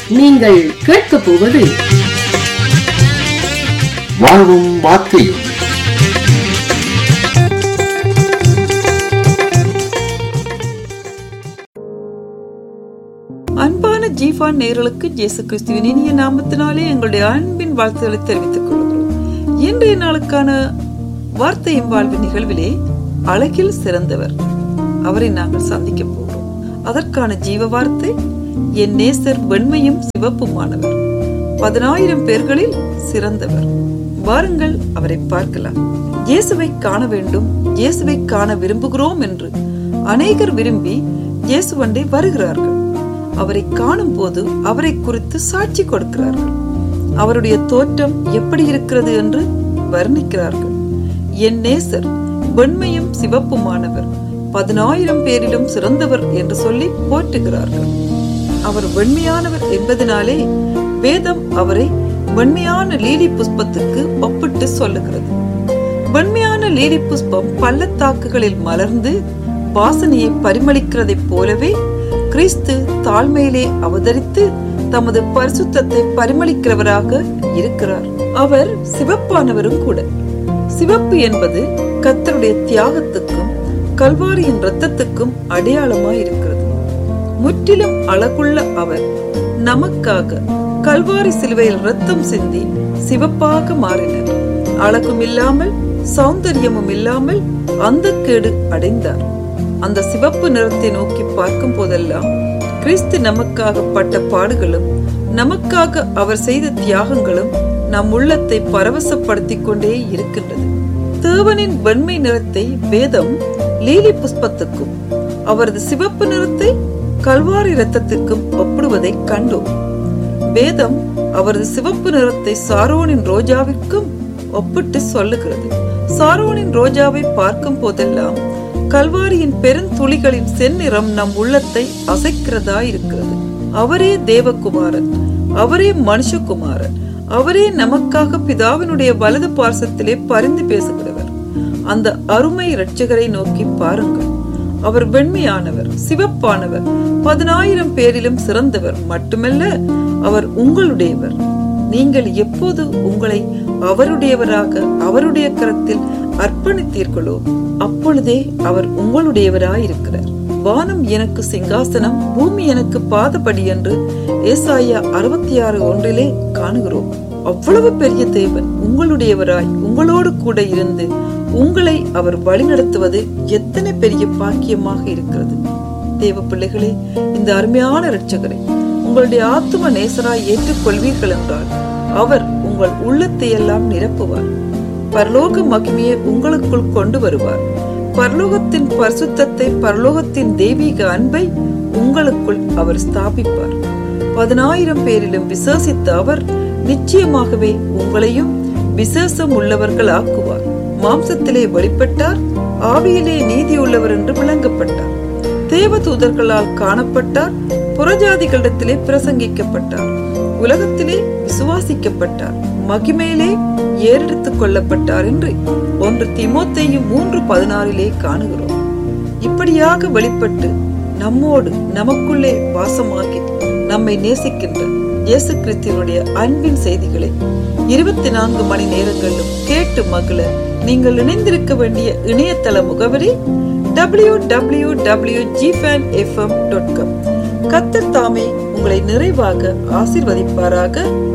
நீங்கள் கேட்கப் போவது வாழ்வும் வார்த்தையும் அன்பான ஜீஃபான் நேயர்களுக்கு இயேசு கிறிஸ்துவின் இனிய நாமத்தினாலே எங்களுடைய அன்பின் வாழ்த்துக்களை தெரிவித்துக் கொள்கிறோம் இன்றைய நாளுக்கான வார்த்தையின் வாழ்வு நிகழ்விலே அழகில் சிறந்தவர் அவரை நாங்கள் சந்திக்க போகிறோம் அதற்கான ஜீவ வார்த்தை என் நேசர் வெண்மையும் சிவப்புமானவர் பதினாயிரம் பேர்களில் சிறந்தவர் வாருங்கள் அவரை பார்க்கலாம் இயேசுவை காண வேண்டும் இயேசுவை காண விரும்புகிறோம் என்று அநேகர் விரும்பி இயேசுவண்டை வருகிறார்கள் அவரை காணும் போது அவரை குறித்து சாட்சி கொடுக்கிறார்கள் அவருடைய தோற்றம் எப்படி இருக்கிறது என்று வர்ணிக்கிறார்கள் என் நேசர் வெண்மையும் சிவப்புமானவர் பதினாயிரம் பேரிலும் சிறந்தவர் என்று சொல்லி போற்றுகிறார்கள் அவர் வெண்மையானவர் என்பதனாலே வேதம் அவரை வெண்மையான லீலி புஷ்பத்துக்கு ஒப்பிட்டு சொல்லுகிறது வெண்மையான லீலி புஷ்பம் பள்ளத்தாக்குகளில் மலர்ந்து வாசனையை பரிமளிக்கிறதைப் போலவே கிறிஸ்து தாழ்மையிலே அவதரித்து தமது பரிசுத்தத்தை பரிமளிக்கிறவராக இருக்கிறார் அவர் சிவப்பானவரும் கூட சிவப்பு என்பது கத்தருடைய தியாகத்துக்கும் கல்வாரியின் இரத்தத்துக்கும் அடையாளமாய் இருக்கிறது முற்றிலும் அழகுள்ள அவர் நமக்காக கல்வாரி சிலுவையில் ரத்தம் சிந்தி சிவப்பாக மாறினார் அழகும் இல்லாமல் சௌந்தரியமும் இல்லாமல் அந்த கேடு அடைந்தார் அந்த சிவப்பு நிறத்தை நோக்கி பார்க்கும் போதெல்லாம் கிறிஸ்து நமக்காக பட்ட பாடுகளும் நமக்காக அவர் செய்த தியாகங்களும் நம் உள்ளத்தை பரவசப்படுத்திக் கொண்டே இருக்கின்றது தேவனின் வெண்மை நிறத்தை வேதம் லீலி புஷ்பத்துக்கும் அவரது சிவப்பு நிறத்தை கல்வாரி ரத்தத்திற்கும் ஒப்பிடுவதை கண்டோம் வேதம் அவரது சிவப்பு நிறத்தை சாரோனின் ரோஜாவிற்கும் ஒப்பிட்டு சொல்லுகிறது சாரோனின் ரோஜாவை பார்க்கும் போதெல்லாம் கல்வாரியின் பெருந்துளிகளின் செந்நிறம் நம் உள்ளத்தை அசைக்கிறதா இருக்கிறது அவரே தேவகுமாரன் அவரே மனுஷகுமாரன் அவரே நமக்காக பிதாவினுடைய வலது பார்சத்திலே பரிந்து பேசுகிறவர் அந்த அருமை இரட்சகரை நோக்கி பாருங்கள் அவர் வெண்மையானவர் சிவப்பானவர் பதினாயிரம் பேரிலும் சிறந்தவர் மட்டுமல்ல அவர் உங்களுடையவர் நீங்கள் எப்போது உங்களை அவருடையவராக அவருடைய கரத்தில் அர்ப்பணித்தீர்களோ அப்பொழுதே அவர் உங்களுடையவராயிருக்கிறார் வானம் எனக்கு சிங்காசனம் பூமி எனக்கு பாதபடி என்று ஏசாயா அறுபத்தி ஆறு ஒன்றிலே காணுகிறோம் அவ்வளவு பெரிய தேவன் உங்களுடையவராய் உங்களோடு கூட இருந்து உங்களை அவர் வழிநடத்துவது எத்தனை பெரிய பாக்கியமாக இருக்கிறது தேவ பிள்ளைகளே இந்த அருமையான இரட்சகரை உங்களுடைய ஆத்தும நேசராய் ஏற்றுக்கொள்வீர்கள் என்றால் அவர் உங்கள் உள்ளத்தை எல்லாம் நிரப்புவார் பரலோக மகிமையை உங்களுக்குள் கொண்டு வருவார் பரலோகத்தின் பரிசுத்தத்தை பரலோகத்தின் தெய்வீக அன்பை உங்களுக்குள் அவர் ஸ்தாபிப்பார் பதினாயிரம் பேரிலும் விசேஷித்த அவர் நிச்சயமாகவே உங்களையும் விசேஷம் உள்ளவர்கள் ஆக்குவார் மாம்சத்திலே வெளிப்பட்டார் ஆவியிலே நீதியுள்ளவர் என்று விளங்கப்பட்டார் தேவதூதர்களால் காணப்பட்டார் புறஜாதிகளிடத்திலே பிரசங்கிக்கப்பட்டார் உலகத்திலே விசுவாசிக்கப்பட்டார் மகிமையிலே ஏறெடுத்துக் கொள்ளப்பட்டார் என்று ஒன்று திமோத்தேயும் மூன்று பதினாறிலே காணுகிறோம் இப்படியாக வெளிப்பட்டு நம்மோடு நமக்குள்ளே வாசமாகி நம்மை நேசிக்கின்ற இயேசு கிறிஸ்துவனுடைய அன்பின் செய்திகளை இருபத்தி நான்கு மணி நேரங்களிலும் கேட்டு மகிழ நீங்கள் இணைந்திருக்க வேண்டிய இணையதள முகவரி டபிள்யூ டபிள்யூ டபிள்யூ ஜிஃபேன் எஃப்எம் டாட் காம் கத்தர் தாமே உங்களை நிறைவாக ஆசிர்வதிப்பாராக